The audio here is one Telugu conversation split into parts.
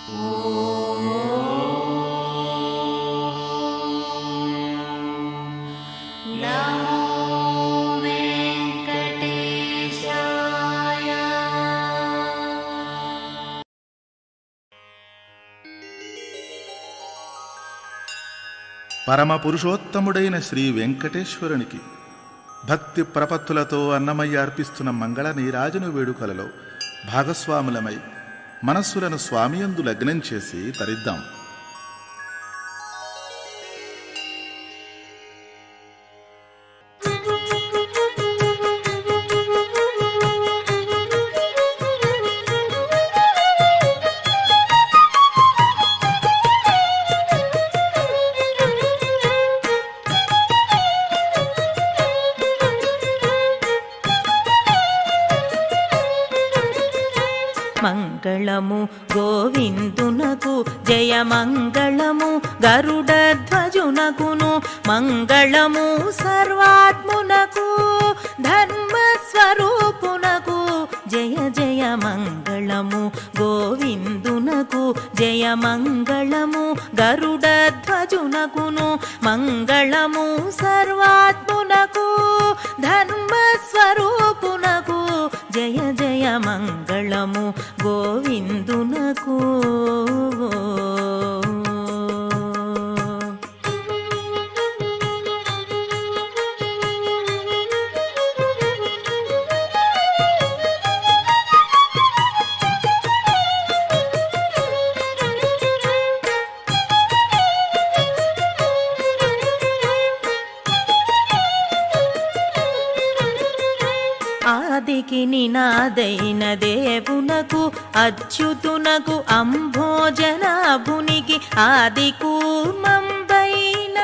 పరమ పురుషోత్తముడైన శ్రీ వెంకటేశ్వరునికి భక్తి ప్రపత్తులతో అన్నమయ్య అర్పిస్తున్న మంగళ నీరాజను వేడుకలలో భాగస్వాములమై మనస్సులను స్వామియందు లగ్నం చేసి తరిద్దాం మంగళము గోవిందునకు జయ మంగళము గరుడ ధ్వజునకును మంగళము సర్వాత్మునకు ధర్మ స్వరూపునకు జయ జయ మంగళము గోవిందునకు జయ మంగళము గరుడ ధ్వజునకును మంగళము సర్వాత్మునకు ధర్మ స్వరూపునకు జయ జయ మంగళము గోవిందునకు ఆదికి నినాదైన దేవునకు అచ్యుతునకు అంభోజనాభునికి ఆది కూర్మంబైన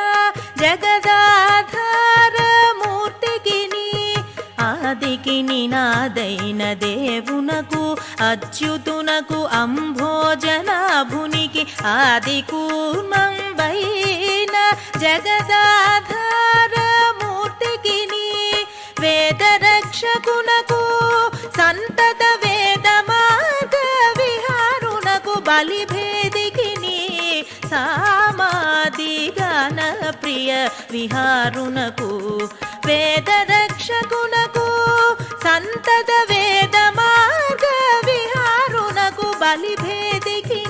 జగదాధార మూర్తికి ఆదికి నినాదైన దేవునకు అచ్యుతునకు అంభోజనాభునికి ఆది కూర్మంబైన జగదాధార మూర్తికి వేద రక్షకునకు సంతత వేద మార్గ విహారునకు బలిభేదికి సామాది గాన ప్రియ విహారునకు వేద రక్షకునకు సంతత వేద మార్గ విహారునకు బలిభేదికి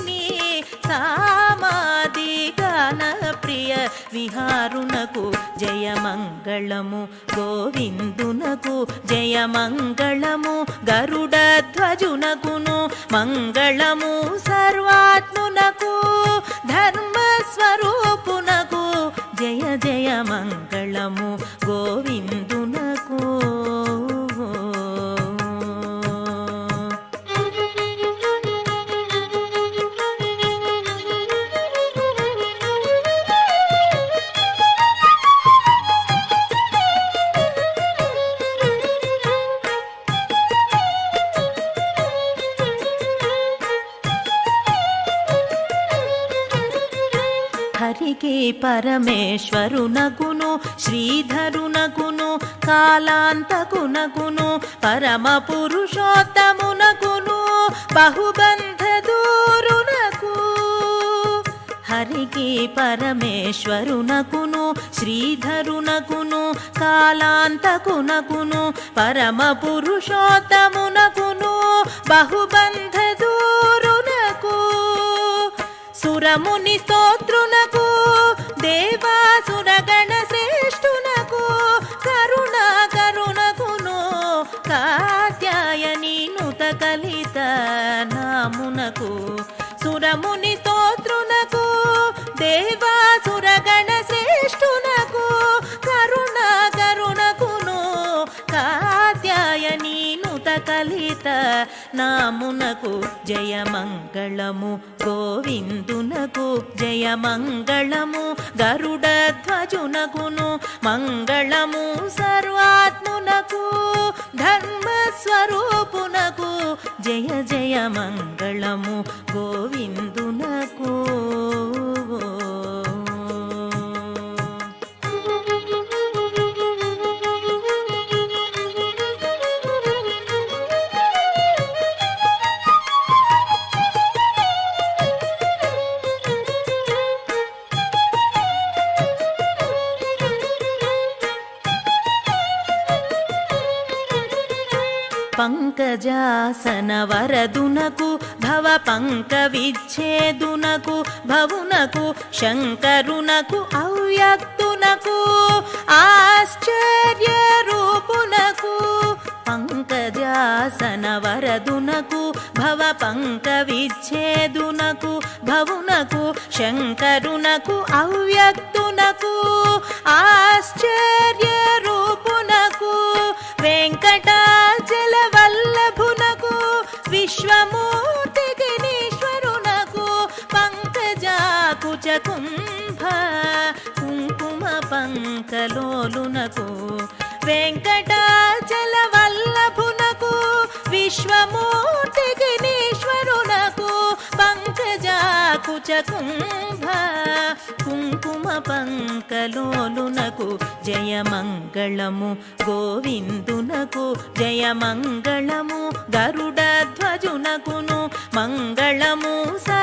సామాది గాన ప్రియ విహారునకు జయ మంగళము గోవిందునకు జయ మంగళము గరుడ ధ్వజునకును మంగళము సర్వాత్మునకు ధర్మ స్వరూపునకు జయ జయ మంగళము గోవిందునకు హరికి పరమేశ్వరునకును శ్రీధరునకును కాలాంతకునకును పరమ పురుషోత్తమునకును బహుబంధ దూరునకు హరికి పరమేశ్వరునకును శ్రీధరునకును కాలాంతకునకును పరమ పురుషోత్తమునకును బహుబంధ దూరునకు సురముని స్తోత్రునకు దేవాసురగణ శ్రేష్ఠునకు కరుణ కరుణకును కాత్యాయని నుత కలిత నామునకు సురముని స్తోత్రునకు దేవాసురగణ శ్రేష్ఠునకు కరుణ కరుణకును కాత్యాయని నుత కలిత నామునకు జయ మంగళము గోవిందునకు జయ మంగళము గరుడ ధ్వజునకును మంగళము సర్వాత్మునకు ధర్మ స్వరూపునకు జయ జయ మంగళము గోవిందునకు పంకజాసన వరదునకు భవ పంక విచ్ఛేదునకు భవునకు శంకరునకు అవ్యక్తునకు ఆశ్చర్య రూపునకు పంకజాసన వరదునకు భవ పంక విచ్ఛేదునకు భవునకు శంకరునకు అవ్యక్తునకు ఆశ్చర్య రూపునకు వెంకటాచల వల్లభునకు విశ్వమూర్తికి నీశ్వరునకు పంకజాకుచ కుంభ కుంకుమ పంకలోలునకు వెంకటాచల వల్లభునకు విశ్వమూర్తికి నీశ్వరునకు పంకజాకుచ కుంభ కుంకుమ పంకలోలునకు జయమంగళము గోవిందునకు జయమంగళము గరుడ ధ్వజునకును మంగళము స